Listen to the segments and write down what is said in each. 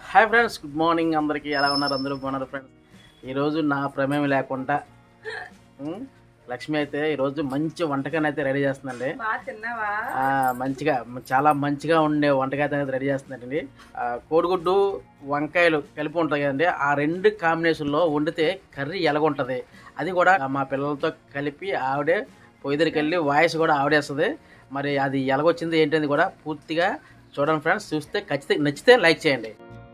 hi friends good morning అందరికీ ఎలా ఉన్నారు అందరూ బాగున్నారు ఫ్రెండ్స్ ఈరోజు నా ప్రమేయం లేకుండా ఉమ్, లక్ష్మి అయితే ఈరోజు మంచి వంటకాన్ని అయితే రెడీ చేస్తుందండి బాగా తిన్నావా ఆ, మంచిగా చాలా మంచిగా ఉండే వంటకాయ అనేది రెడీ చేస్తుందండి ఆ, కోడిగుడ్డు వంకాయలు కలిపి ఉంటుంది కదండి ఆ రెండు కాంబినేషన్లో వండితే కర్రీ ఎలాగుంటుంది అది కూడా మా పిల్లలతో కలిపి ఆవిడే పొయ్యి దగ్గరికి వెళ్ళి వాయిస్ కూడా ఆవిడేస్తుంది మరి అది ఎలాగొచ్చింది ఏంటనేది కూడా పూర్తిగా చూడండి ఫ్రెండ్స్ చూస్తే ఖచ్చితంగా నచ్చితే లైక్ చేయండి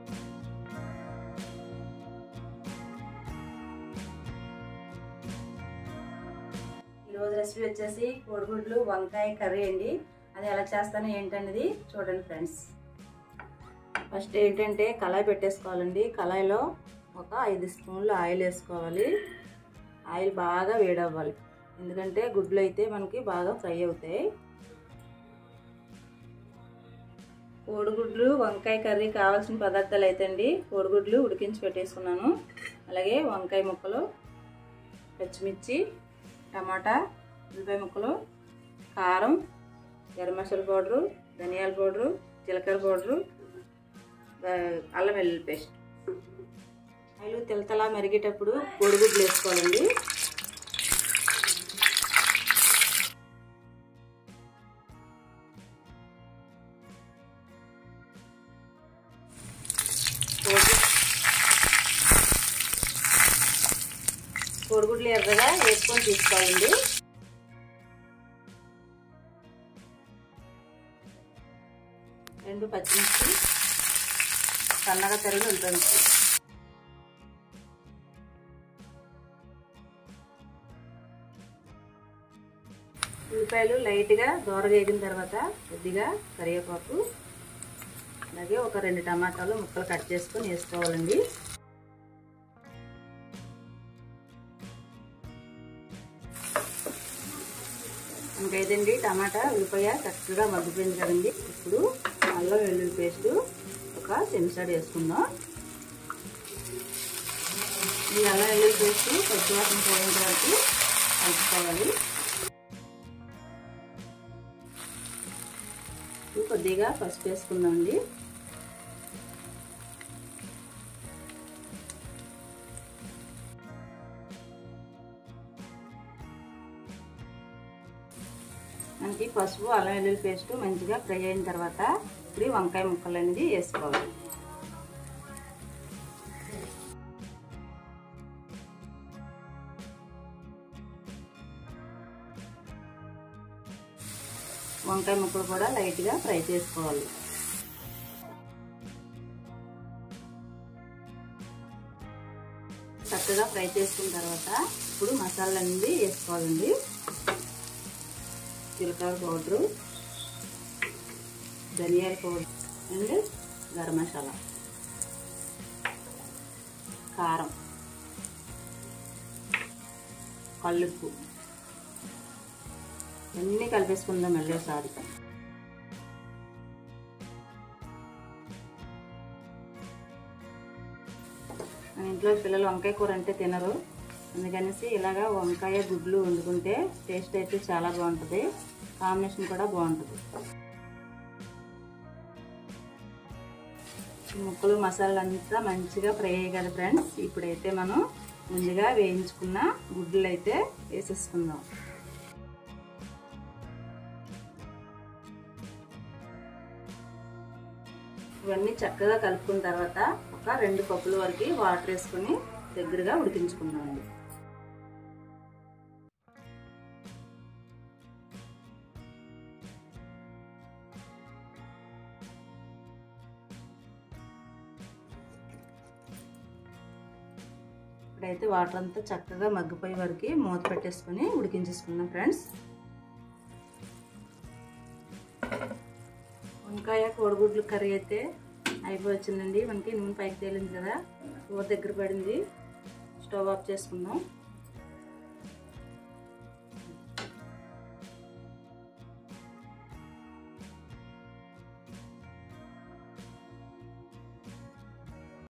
ఈరోజు రెసిపీ వచ్చేసి కోడిగుడ్లు వంకాయ కర్రీ అండి అది ఎలా చేస్తానో ఏంటనేది చూడండి ఫ్రెండ్స్ ఫస్ట్ ఏంటంటే కళాయి పెట్టేసుకోవాలండి కళాయిలో ఒక ఐదు స్పూన్లు ఆయిల్ వేసుకోవాలి ఆయిల్ బాగా వేడవ్వాలి ఎందుకంటే గుడ్లు అయితే మనకి బాగా ఫ్రై అవుతాయి కోడిగుడ్లు వంకాయ కర్రీ కావాల్సిన పదార్థాలు అయితే అండి కోడిగుడ్లు ఉడికించి పెట్టేసుకున్నాను అలాగే వంకాయ ముక్కలు పచ్చిమిర్చి టమాటా ఉల్లిపాయ ముక్కలు కారం గరం మసాలా పౌడరు ధనియాల పౌడరు జీలకర్ర పౌడరు ఆ, అల్లం వెల్లుల్లి పేస్ట్ ఆయిల్ తెలతలా మరిగేటప్పుడు కోడిగుడ్లు వేసుకోవాలండి కోడి కోడిగుడ్లు ఎర్రగా వేసుకొని తీసుకోవాలండి రెండు పచ్చిమిర్చి సన్నగా తరిగి ఉంటుంది ఉల్లిపాయలు లైట్గా దోరగా వేగిన తర్వాత కొద్దిగా కరివేపాకు అలాగే ఒక రెండు టమాటాలు ముక్కలు కట్ చేసుకొని వేసుకోవాలండి ఇంకైతే టమాటా ఉల్లిపాయ చక్కగా మగ్గిపోయింది కదండి ఇప్పుడు అల్లం వెల్లుల్లి పేస్ట్ ఒక చెంచాడు వేసుకుందాం ఈ అల్లం వెల్లుల్లి పేస్ట్ పచ్చివాసన పోయేంత వరకు కలుపుకోవాలి ఇప్పుడు కొద్దిగా పసుపు వేసుకుందామండి మనకి పసుపు అల్లం వెల్లుల్లి పేస్ట్ మంచిగా ఫ్రై అయిన తర్వాత ఇప్పుడు ఈ వంకాయ ముక్కలు అనేది వేసుకోవాలి వంకాయ ముక్కలు కూడా లైట్గా ఫ్రై చేసుకోవాలి చక్కగా ఫ్రై చేసుకున్న తర్వాత ఇప్పుడు మసాలా అనేది వేసుకోవాలండి జీలకర్ర పౌడరు ధనియాల పౌడర్ అండ్ గరం మసాలా కారం కల్లుప్పు అన్నీ కలిపేసుకుందాం మళ్ళీ ఒకసారి మన ఇంట్లో పిల్లలు వంకాయ కూర అంటే తినరు అందుకనేసి ఇలాగా వంకాయ గుడ్లు వండుకుంటే టేస్ట్ అయితే చాలా బాగుంటుంది కాంబినేషన్ కూడా బాగుంటుంది ఈ ముక్కలు మసాలా అంతా మంచిగా ఫ్రై అయ్యాయి కదా ఫ్రెండ్స్ ఇప్పుడైతే మనం ముందుగా వేయించుకున్న గుడ్లు అయితే వేసేసుకుందాం ఇవన్నీ చక్కగా కలుపుకున్న తర్వాత ఒక రెండు కప్పుల వరకు వాటర్ వేసుకొని దగ్గరగా ఉడికించుకుందామండి ఇప్పుడైతే వాటర్ అంతా చక్కగా మగ్గిపోయే వరకు మూత పెట్టేసుకొని ఉడికించేసుకుందాం ఫ్రెండ్స్ వంకాయ కోడిగుడ్లు కర్రీ అయితే అయిపోవచ్చిందండి మనకి నూనె పైకి తేలింది కదా కూర దగ్గర పడింది స్టవ్ ఆఫ్ చేసుకుందాం